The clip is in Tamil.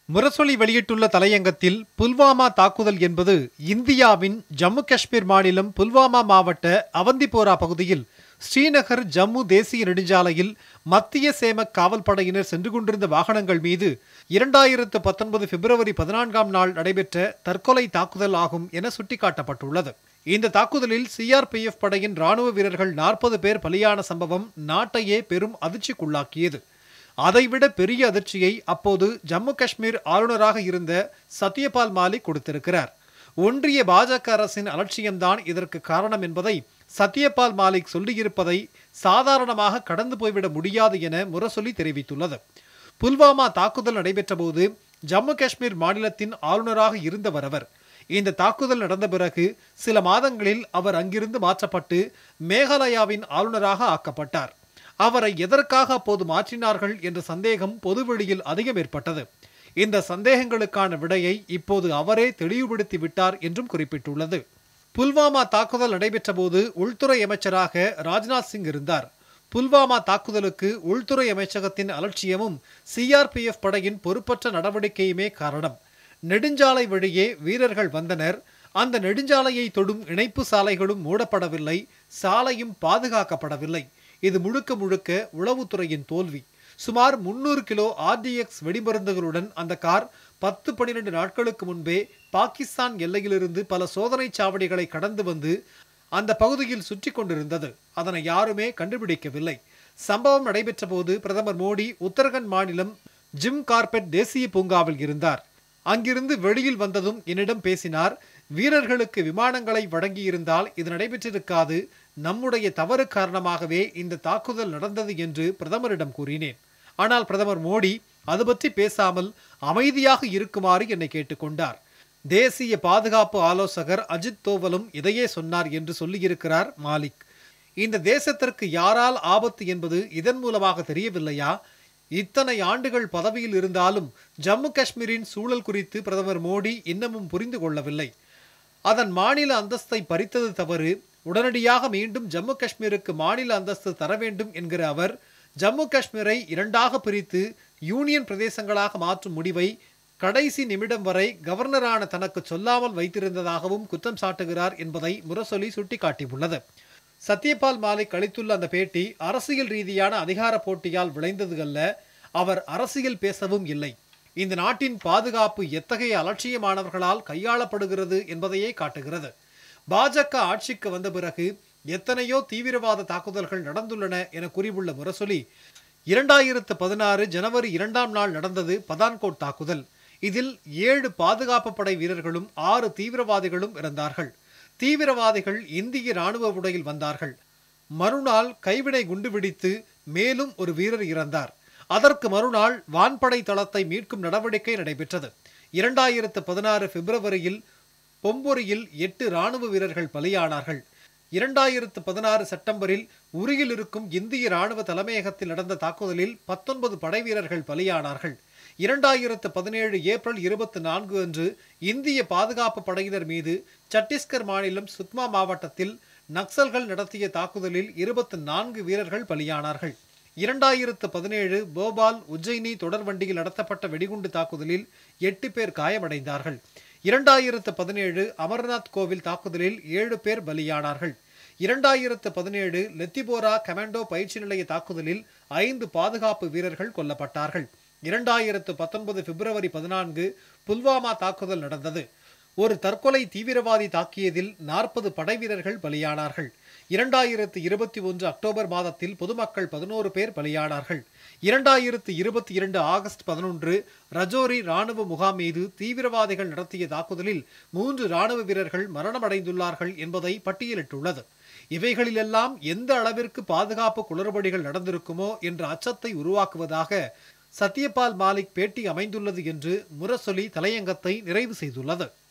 முரசொலி வெளியிட்டுள்ள தலையங்கத்தில் புல்வாமா தாக்குதல் என்பது இந்தியாவின் ஜம்மு காஷ்மீர் மாநிலம் புல்வாமா மாவட்ட அவந்திபோரா பகுதியில் ஸ்ரீநகர் ஜம்மு தேசிய நெடுஞ்சாலையில் மத்திய சேம காவல் படையினர் சென்று கொண்டிருந்த வாகனங்கள் மீது இரண்டாயிரத்து பத்தொன்பது பிப்ரவரி பதினான்காம் நாள் நடைபெற்ற தற்கொலை தாக்குதல் ஆகும் என சுட்டிக்காட்டப்பட்டுள்ளது இந்த தாக்குதலில் சிஆர்பிஎஃப் படையின் ராணுவ வீரர்கள் நாற்பது பேர் பலியான சம்பவம் நாட்டையே பெரும் அதிர்ச்சிக்குள்ளாக்கியது அதைவிட பெரிய அதிர்ச்சியை அப்போது ஜம்மு காஷ்மீர் ஆளுநராக இருந்த சத்யபால் மாலிக் கொடுத்திருக்கிறார் ஒன்றிய பாஜக அரசின் அலட்சியம்தான் இதற்கு காரணம் என்பதை சத்யபால் மாலிக் சொல்லியிருப்பதை சாதாரணமாக கடந்து போய்விட முடியாது என முரசொலி தெரிவித்துள்ளது புல்வாமா தாக்குதல் நடைபெற்றபோது ஜம்மு காஷ்மீர் மாநிலத்தின் ஆளுநராக இருந்தவர் அவர் இந்த தாக்குதல் நடந்த பிறகு சில மாதங்களில் அவர் அங்கிருந்து மாற்றப்பட்டு மேகாலயாவின் ஆளுநராக ஆக்கப்பட்டார் அவரை எதற்காக அப்போது மாற்றினார்கள் என்ற சந்தேகம் பொதுவெளியில் அதிகம் ஏற்பட்டது இந்த சந்தேகங்களுக்கான விடையை இப்போது அவரே தெளிவுபடுத்தி விட்டார் என்றும் குறிப்பிட்டுள்ளது புல்வாமா தாக்குதல் நடைபெற்றபோது உள்துறை அமைச்சராக ராஜ்நாத் சிங் இருந்தார் புல்வாமா தாக்குதலுக்கு உள்துறை அமைச்சகத்தின் அலட்சியமும் சிஆர்பிஎஃப் படையின் பொறுப்பற்ற நடவடிக்கையுமே காரணம் நெடுஞ்சாலை வழியே வீரர்கள் வந்தனர் அந்த நெடுஞ்சாலையை தொடும் இணைப்பு சாலைகளும் மூடப்படவில்லை சாலையும் பாதுகாக்கப்படவில்லை இது முழுக்க முழுக்க உளவுத்துறையின் தோல்வி சுமார் முன்னூறு கிலோ ஆர்டிஎக்ஸ் வெடிமருந்துகளுடன் அந்த கார் பத்து பனிரெண்டு நாட்களுக்கு முன்பே பாகிஸ்தான் எல்லையிலிருந்து பல சோதனை சாவடிகளை கடந்து வந்து அந்த பகுதியில் சுற்றி கொண்டிருந்தது அதனை யாருமே கண்டுபிடிக்கவில்லை சம்பவம் நடைபெற்ற போது பிரதமர் மோடி உத்தரகண்ட் மாநிலம் ஜிம் கார்பெட் தேசிய பூங்காவில் இருந்தார் அங்கிருந்து வெளியில் வந்ததும் என்னிடம் பேசினார் வீரர்களுக்கு விமானங்களை வழங்கியிருந்தால் இது நடைபெற்றிருக்காது நம்முடைய தவறு காரணமாகவே இந்த தாக்குதல் நடந்தது என்று பிரதமரிடம் கூறினேன் ஆனால் பிரதமர் மோடி அது பற்றி பேசாமல் அமைதியாக இருக்குமாறு என்னை கேட்டுக்கொண்டார் தேசிய பாதுகாப்பு ஆலோசகர் அஜித் தோவலும் இதையே சொன்னார் என்று சொல்லியிருக்கிறார் மாலிக் இந்த தேசத்திற்கு யாரால் ஆபத்து என்பது இதன் மூலமாக தெரியவில்லையா இத்தனை ஆண்டுகள் பதவியில் இருந்தாலும் ஜம்மு காஷ்மீரின் சூழல் குறித்து பிரதமர் மோடி இன்னமும் புரிந்து கொள்ளவில்லை அதன் மாநில அந்தஸ்தை பறித்தது தவறு உடனடியாக மீண்டும் ஜம்மு காஷ்மீருக்கு மாநில அந்தஸ்து தர வேண்டும் என்கிற அவர் ஜம்மு காஷ்மீரை இரண்டாக பிரித்து யூனியன் பிரதேசங்களாக மாற்றும் முடிவை கடைசி நிமிடம் வரை கவர்னரான தனக்கு சொல்லாமல் வைத்திருந்ததாகவும் குற்றம் சாட்டுகிறார் என்பதை முரசொலி சுட்டிக்காட்டியுள்ளது சத்யபால் மாலிக் அளித்துள்ள அந்த பேட்டி அரசியல் ரீதியான அதிகார போட்டியால் விளைந்தது அல்ல அவர் அரசியல் பேசவும் இல்லை இந்த நாட்டின் பாதுகாப்பு எத்தகைய அலட்சியமானவர்களால் கையாளப்படுகிறது என்பதையே காட்டுகிறது பாஜக ஆட்சிக்கு வந்த பிறகு எத்தனையோ தீவிரவாத தாக்குதல்கள் நடந்துள்ளன என கூறியுள்ள முரசொலி இரண்டாயிரத்து பதினாறு ஜனவரி இரண்டாம் நாள் நடந்தது பதான்கோட் தாக்குதல் இதில் ஏழு பாதுகாப்பு படை வீரர்களும் ஆறு தீவிரவாதிகளும் இறந்தார்கள் தீவிரவாதிகள் இந்திய ராணுவ உடையில் வந்தார்கள் மறுநாள் கைவினை குண்டு வெடித்து மேலும் ஒரு வீரர் இறந்தார் அதற்கு மறுநாள் வான்படை தளத்தை மீட்கும் நடவடிக்கை நடைபெற்றது இரண்டாயிரத்து பதினாறு பிப்ரவரியில் பொம்பொரியில் எட்டு ராணுவ வீரர்கள் பலியானார்கள் இரண்டாயிரத்து பதினாறு செப்டம்பரில் உரியில் இருக்கும் இந்திய ராணுவ தலைமையகத்தில் நடந்த தாக்குதலில் பத்தொன்பது படை வீரர்கள் பலியானார்கள் இரண்டாயிரத்து பதினேழு ஏப்ரல் இருபத்தி நான்கு அன்று இந்திய பாதுகாப்பு படையினர் மீது சத்தீஸ்கர் மாநிலம் சுக்மா மாவட்டத்தில் நக்சல்கள் நடத்திய தாக்குதலில் இருபத்தி நான்கு வீரர்கள் பலியானார்கள் இரண்டாயிரத்து பதினேழு போபால் உஜ்ஜயினி தொடர் வண்டியில் நடத்தப்பட்ட வெடிகுண்டு தாக்குதலில் எட்டு பேர் காயமடைந்தார்கள் இரண்டாயிரத்து பதினேழு அமர்நாத் கோவில் தாக்குதலில் ஏழு பேர் பலியானார்கள் இரண்டாயிரத்து பதினேழு லெத்திபோரா கமாண்டோ பயிற்சி நிலைய தாக்குதலில் ஐந்து பாதுகாப்பு வீரர்கள் கொல்லப்பட்டார்கள் இரண்டாயிரத்து பத்தொன்பது பிப்ரவரி பதினான்கு புல்வாமா தாக்குதல் நடந்தது ஒரு தற்கொலை தீவிரவாதி தாக்கியதில் நாற்பது படை வீரர்கள் பலியானார்கள் இரண்டாயிரத்து இருபத்தி ஒன்று அக்டோபர் மாதத்தில் பொதுமக்கள் பதினோரு பேர் பலியானார்கள் இரண்டாயிரத்து இருபத்தி இரண்டு ஆகஸ்ட் பதினொன்று ரஜோரி ராணுவ முகாம் மீது தீவிரவாதிகள் நடத்திய தாக்குதலில் மூன்று ராணுவ வீரர்கள் மரணமடைந்துள்ளார்கள் என்பதை பட்டியலிட்டுள்ளது இவைகளிலெல்லாம் எந்த அளவிற்கு பாதுகாப்பு குளறுபடிகள் நடந்திருக்குமோ என்ற அச்சத்தை உருவாக்குவதாக சத்யபால் மாலிக் பேட்டி அமைந்துள்ளது என்று முரசொலி தலையங்கத்தை நிறைவு செய்துள்ளது